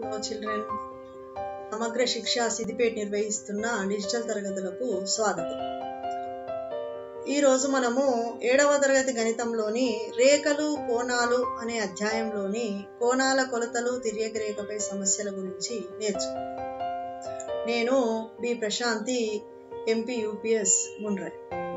children సమగ్ర శిక్ష సిద్దిపేట నిర్వహిస్తున్న డిజిటల్ తరగతులకు స్వాగతం ఈ రోజు మనము ఏడవ తరగతి గణితంలోని రేఖలు కోణాలు అనే అధ్యాయంలోని కోణాల కొలతలు తిర్యక రేఖపై సమస్యల గురించి నేర్చుకున్నాం నేను B Prashanthi MP UPS Mundrai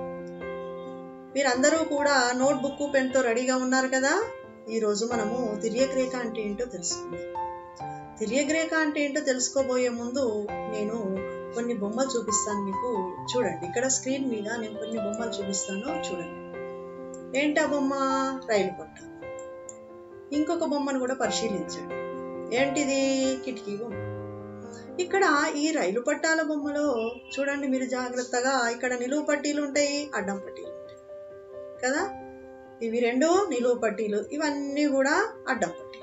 మీరందరూ కూడా నోట్బుక్ పెన్తో రెడీగా ఉన్నారు కదా ఈ రోజు మనము తిర్యక రేఖ అంటే ఏంటో తెలుసుకుందాం తిర్యక రేఖ అంటే ఏంటో తెలుసుకోబోయే ముందు నేను కొన్ని బొమ్మలు చూపిస్తాను మీకు చూడండి ఇక్కడ స్క్రీన్ మీద నేను కొన్ని బొమ్మలు చూపిస్తాను చూడండి ఏంటి ఆ బొమ్మ రైలు పట్ట ఇంకొక బొమ్మను కూడా పరిశీలించండి ఏంటిది కిటికీ బొమ్మ ఇక్కడ ఈ రైలు పట్టాల బొమ్మలో చూడండి మీరు జాగ్రత్తగా ఇక్కడ నిలువు పట్టీలు ఉంటాయి అడ్డం పట్టీలు ఉంటాయి కదా ఇవి రెండు నిలువు పట్టీలు ఇవన్నీ కూడా అడ్డం పట్టీలు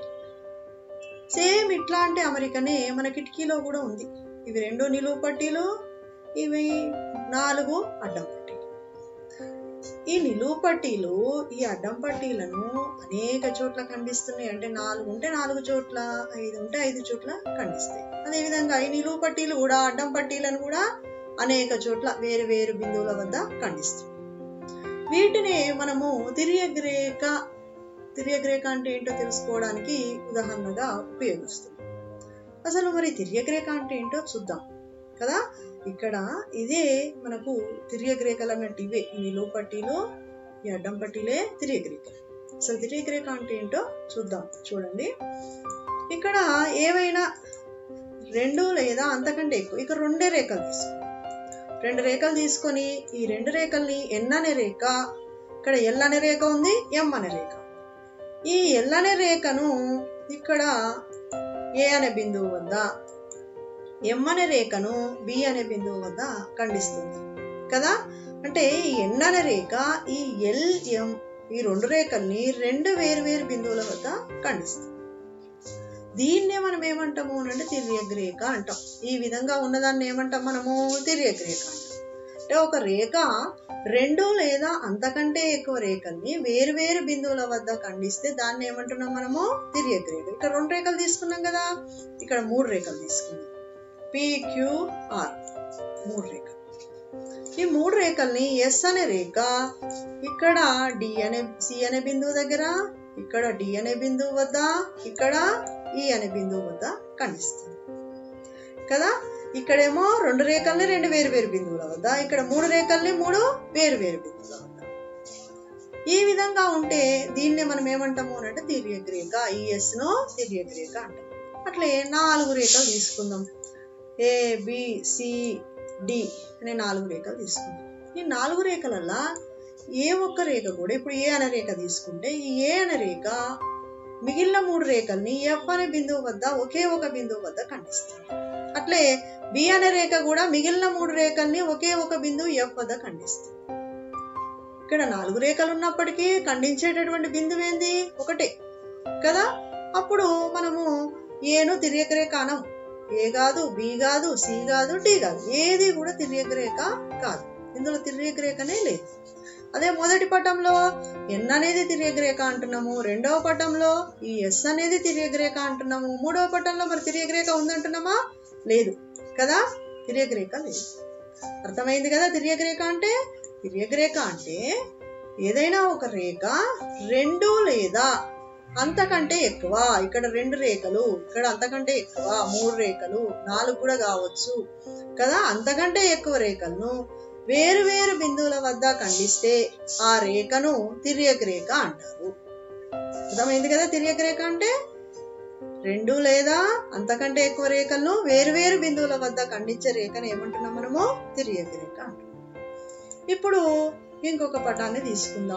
సేమ్ ఇట్లాంటి అమరికనే మన కిటికీలో కూడా ఉంది ఇవి రెండు నిలువు పట్టీలు ఇవి నాలుగు అడ్డం పట్టీలు ఈ నిలువు పట్టీలు ఈ అడ్డం పట్టీలను అనేక చోట్ల ఖండిస్తున్నాయి అంటే నాలుగు ఉంటే నాలుగు చోట్ల ఐదు ఉంటే ఐదు చోట్ల ఖండిస్తాయి అదేవిధంగా ఈ నిలువు పట్టీలు కూడా అడ్డం పట్టీలను కూడా అనేక చోట్ల వేరు వేరు బిందువుల వద్ద ఖండిస్తాయి వీటిని మనము తిరియగ్రేక తిరియగ్రేక అంటే ఏంటో తెలుసుకోవడానికి ఉదాహరణగా ఉపయోగిస్తాం అసలు మరి తిరియగ్రేక అంటే ఏంటో చూద్దాం కదా ఇక్కడ ఇదే మనకు తిరియగ్రేకలు అన్నట్టు ఇవే ఈ నిలువు పట్టీలు ఈ అడ్డం పట్టీలే తిరియగ్రేకలు అసలు తిరియగ్రేక అంటే ఏంటో చూద్దాం చూడండి ఇక్కడ ఏవైనా రెండు లేదా అంతకంటే ఎక్కువ ఇక్కడ రెండే రేఖలు తీసుకో రెండు రేఖలు తీసుకొని ఈ రెండు రేఖల్ని ఎన్ అనే రేఖ ఇక్కడ ఎల్ అనే రేఖ ఉంది ఎం అనే రేఖ ఈ ఎల్ అనే రేఖను ఇక్కడ ఏ అనే బిందువు వద్ద ఎం అనే రేఖను బి అనే బిందువు వద్ద ఖండిస్తుంది కదా అంటే ఈ ఎన్ అనే రేఖ ఈ ఎల్ ఎం ఈ రెండు రేఖల్ని రెండు వేరు వేరు బిందువుల వద్ద ఖండిస్తుంది దీన్నే మనం ఏమంటాము అంటే తిర్యక్ రేఖ అంటాం ఈ విధంగా ఉన్నదాన్ని ఏమంటాం మనము తిర్యక్ రేఖ అంటాం అంటే ఒక రేఖ రెండు లేదా అంతకంటే ఎక్కువ రేఖల్ని వేరు వేరు బిందువుల వద్ద ఖండిస్తే దాన్ని ఏమంటున్నాం మనము తిర్యక్ రేఖ ఇక్కడ రెండు రేఖలు తీసుకున్నాం కదా ఇక్కడ మూడు రేఖలు తీసుకున్నాం పిక్యూఆర్ మూడు రేఖలు ఈ మూడు రేఖల్ని ఎస్ అనే రేఖ ఇక్కడ డి అనే సి అనే బిందువు దగ్గర ఇక్కడ డి అనే బిందువు వద్ద ఇక్కడ ఈ అనే బిందువు వద్ద ఖండిస్తుంది కదా ఇక్కడేమో రెండు రేఖల్ని రెండు వేరు వేరు బిందువుల వద్ద ఇక్కడ మూడు రేఖల్ని మూడు వేరు వేరు బిందువుల వద్ద ఈ విధంగా ఉంటే దీన్నే మనం ఏమంటాము అంటే తిర్యక్ రేఖ ఈఎస్ ను తిర్యక్ రేఖ అంటాం అట్లే నాలుగు రేఖలు తీసుకుందాం ఏ బి సి డి అనే నాలుగు రేఖలు తీసుకుందాం ఈ నాలుగు రేఖలల్లా ఏ ఒక్క రేఖ కూడా ఇప్పుడు ఏ అనే రేఖ తీసుకుంటే ఈ ఏ అనే రేఖ మిగిలిన మూడు రేఖల్ని ఎఫ్ అనే బిందువు వద్ద ఒకే ఒక బిందువు వద్ద ఖండిస్తుంది అట్లే బి అనే రేఖ కూడా మిగిలిన మూడు రేఖల్ని ఒకే ఒక బిందువు ఎఫ్ వద్ద ఖండిస్తుంది ఇక్కడ నాలుగు రేఖలు ఉన్నప్పటికీ ఖండించేటటువంటి బిందువు ఏంది ఒకటే కదా అప్పుడు మనము ఏను తిరియక రేఖ అనం ఏ కాదు బి కాదు సి కాదు డి కాదు ఏది కూడా తిరియక రేఖ కాదు ఇందులో తిరియక రేఖనే లేదు అదే మొదటి పటంలో ఎన్ అనేది తిరియక రేఖ అంటున్నాము రెండవ పటంలో ఈ ఎస్ అనేది తిరియక రేఖ అంటున్నాము మూడవ పటంలో మరి తిరియక రేఖ ఉందంటున్నామా లేదు కదా తిరియక రేఖ లేదు అర్థమైంది కదా తిరియక రేఖ అంటే తిరియక రేఖ అంటే ఏదైనా ఒక రేఖ రెండు లేదా అంతకంటే ఎక్కువ ఇక్కడ రెండు రేఖలు ఇక్కడ అంతకంటే ఎక్కువ మూడు రేఖలు నాలుగు కూడా కావచ్చు కదా అంతకంటే ఎక్కువ రేఖలను వేరు వేరు బిందువుల వద్ద ఖండిస్తే ఆ రేఖను తిరియక రేఖ అంటారు అర్థమైంది కదా తిరియక రేఖ అంటే రెండు లేదా అంతకంటే ఎక్కువ రేఖలను వేరు వేరు బిందువుల వద్ద ఖండించే రేఖను ఏమంటున్నాం మనము తిరియక రేఖ అంటాం ఇప్పుడు ఇంకొక పటాన్ని తీసుకుందాం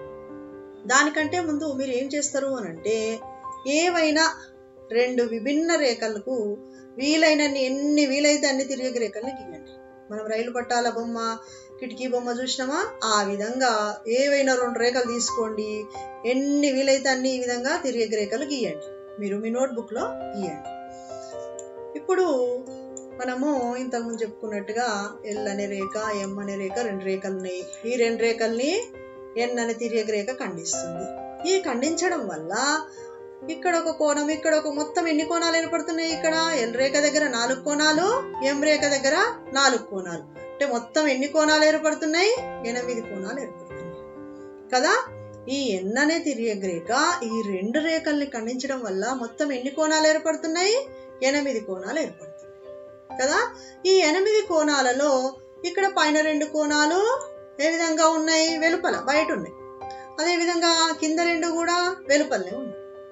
దానికంటే ముందు మీరు ఏం చేస్తారు అని అంటే ఏవైనా రెండు విభిన్న రేఖలకు వీలైనన్ని ఎన్ని వీలైతే అన్ని తిరిగి రేఖల్ని గీయండి మనం రైలు పట్టాల బొమ్మ కిటికీ బొమ్మ చూసినామా ఆ విధంగా ఏవైనా రెండు రేఖలు తీసుకోండి ఎన్ని వీలైతే అన్ని ఈ విధంగా తిరిగి రేఖలు గీయండి మీరు మీ నోట్బుక్లో గీయండి ఇప్పుడు మనము ఇంతకుముందు చెప్పుకున్నట్టుగా ఎల్ అనే రేఖ ఎం అనే రేఖ రెండు రేఖలు ఉన్నాయి ఈ రెండు రేఖల్ని ఎన్ అనే తిరిగి రేఖ ఖండిస్తుంది ఈ ఖండించడం వల్ల ఇక్కడ ఒక కోణం ఇక్కడ ఒక మొత్తం ఎన్ని కోణాలు ఏర్పడుతున్నాయి ఇక్కడ ఎల్ రేఖ దగ్గర నాలుగు కోణాలు ఎం రేఖ దగ్గర నాలుగు కోణాలు అంటే మొత్తం ఎన్ని కోణాలు ఏర్పడుతున్నాయి ఎనిమిది కోణాలు ఏర్పడుతున్నాయి కదా ఈ ఎన్ అనే తిరియగ రేఖ ఈ రెండు రేఖల్ని ఖండించడం వల్ల మొత్తం ఎన్ని కోణాలు ఏర్పడుతున్నాయి ఎనిమిది కోణాలు ఏర్పడుతున్నాయి కదా ఈ ఎనిమిది కోణాలలో ఇక్కడ పైన రెండు కోణాలు ఏ విధంగా ఉన్నాయి వెలుపల బయట ఉన్నాయి అదే విధంగా కింద రెండు కూడా వెలుపలనే ఉన్నాయి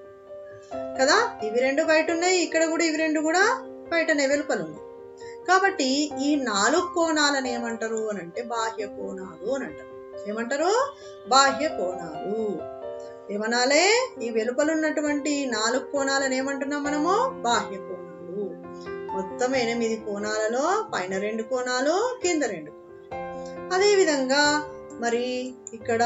కదా ఇవి రెండు బయట ఉన్నాయి ఇక్కడ కూడా ఇవి రెండు కూడా బయటనే వెలుపల ఉన్నాయి కాబట్టి ఈ నాలుగు కోణాలను ఏమంటారు అని అంటే బాహ్య కోణాలు అని అంటారు ఏమంటారు బాహ్య కోణాలు ఏమనాలే ఈ వెలుపల ఉన్నటువంటి ఈ నాలుగు కోణాలను ఏమంటున్నాం మనము బాహ్య కోణాలు మొత్తం ఎనిమిది కోణాలలో పైన రెండు కోణాలు కింద రెండు కోణాలు అదే విధంగా మరి ఇక్కడ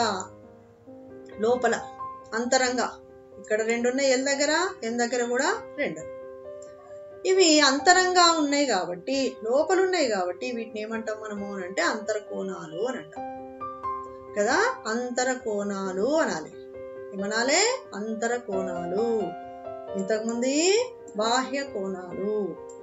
లోపల అంతరంగా ఇక్కడ రెండు ఉన్నాయి ఎల్ దగ్గర ఎన్ దగ్గర కూడా రెండు ఇవి అంతరంగా ఉన్నాయి కాబట్టి లోపల ఉన్నాయి కాబట్టి వీటిని ఏమంటాం మనము అని అంటే అంతర్కోణాలు అని అంటాం కదా అంతరకోణాలు అనాలి ఏమనాలి అంతరకోణాలు ఇంతకుముందు బాహ్య కోణాలు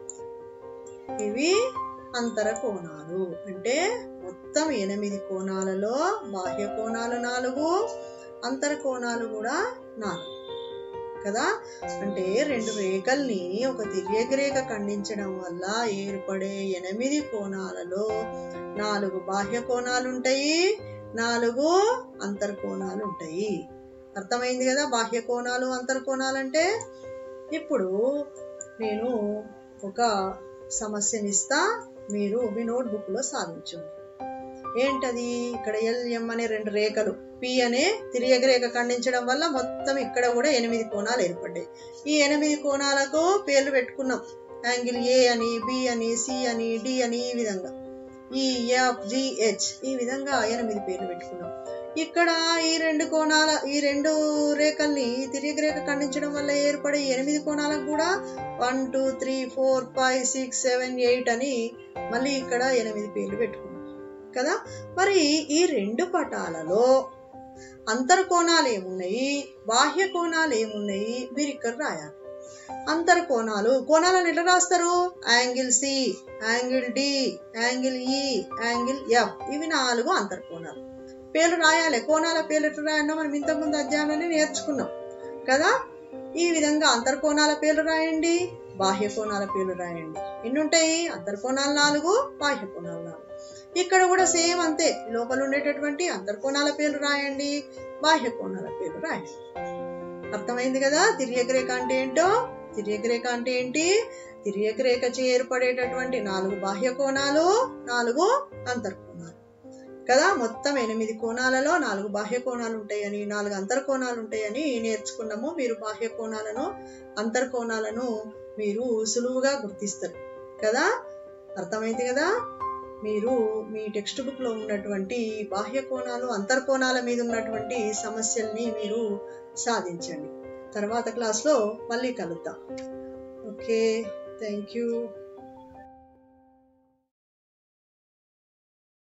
ఇవి అంతర కోణాలు అంటే మొత్తం ఎనిమిది కోణాలలో బాహ్య కోణాలు నాలుగు అంతర కోణాలు కూడా నాలుగు కదా అంటే రెండు రేఖల్ని ఒక తిర్యక రేఖ ఖండించడం వల్ల ఏర్పడే ఎనిమిది కోణాలలో నాలుగు బాహ్య కోణాలు ఉంటాయి నాలుగు అంతర్ కోణాలు ఉంటాయి అర్థమైంది కదా బాహ్య కోణాలు అంతర్ కోణాలు అంటే ఇప్పుడు నేను ఒక సమస్యని ఇస్తా మీరు మీ నోట్బుక్ లో సాధించండి ఏంటది ఇక్కడ ఎల్ ఎం అనే రెండు రేఖలు పి అనే తిరియగ రేఖ ఖండించడం వల్ల మొత్తం ఇక్కడ కూడా ఎనిమిది కోణాలు ఏర్పడ్డాయి ఈ ఎనిమిది కోణాలకు పేర్లు పెట్టుకున్నాం యాంగిల్ ఏ అని బి అని సి అని డి అని ఈ విధంగా ఈ ఎఫ్ జిహెచ్ ఈ విధంగా ఎనిమిది పేర్లు పెట్టుకున్నాం ఇక్కడ ఈ రెండు కోణాల ఈ రెండు రేఖల్ని తిరిగి రేఖ ఖండించడం వల్ల ఏర్పడే ఎనిమిది కోణాలకు కూడా one two three four five six seven eight అని మళ్ళీ ఇక్కడ ఎనిమిది పేర్లు పెట్టుకున్నాం కదా మరి ఈ రెండు పటాలలో అంతర్కోణాలు ఏమున్నాయి బాహ్య కోణాలు ఏమున్నాయి మీరు ఇక్కడ రాయాలి అంతర్ కోణాలు కోణాలను ఎట్లా రాస్తారు angle C angle D angle E angle F ఇవి నాలుగు అంతర్ కోణాలు పేర్లు రాయాలి కోణాల పేర్లు ఎట్లా రాయడం మనం ఇంతకుముందు అధ్యాయంలోనే నేర్చుకున్నాం కదా ఈ విధంగా అంతర్కోణాల పేర్లు రాయండి బాహ్య కోణాల పేర్లు రాయండి ఎన్ని ఉంటాయి అంతర్కోణాలు నాలుగు బాహ్య కోణాలు నాలుగు ఇక్కడ కూడా సేమ్ అంతే లోపల ఉండేటటువంటి అంతర్కోణాల పేర్లు రాయండి బాహ్య కోణాల పేర్లు రాయండి అర్థమైంది కదా తిరియక రేఖ అంటే ఏంటో తిరియక రేఖ అంటే ఏంటి తిరియక రేఖ చే ఏర్పడేటటువంటి నాలుగు బాహ్య కోణాలు నాలుగు అంతర్కోణాలు కదా మొత్తం ఎనిమిది కోణాలలో నాలుగు బాహ్య కోణాలు ఉంటాయని నాలుగు అంతర్కోణాలు ఉంటాయని నేర్చుకున్నాము మీరు బాహ్య కోణాలను అంతర్కోణాలను మీరు సులువుగా గుర్తిస్తారు కదా అర్థమైంది కదా మీరు మీ టెక్స్ట్ బుక్ లో ఉన్నటువంటి బాహ్య కోణాలు అంతర్కోణాల మీద ఉన్నటువంటి సమస్యల్ని మీరు సాధించండి తర్వాత క్లాస్లో మళ్ళీ కలుద్దాం ఓకే థ్యాంక్ యూ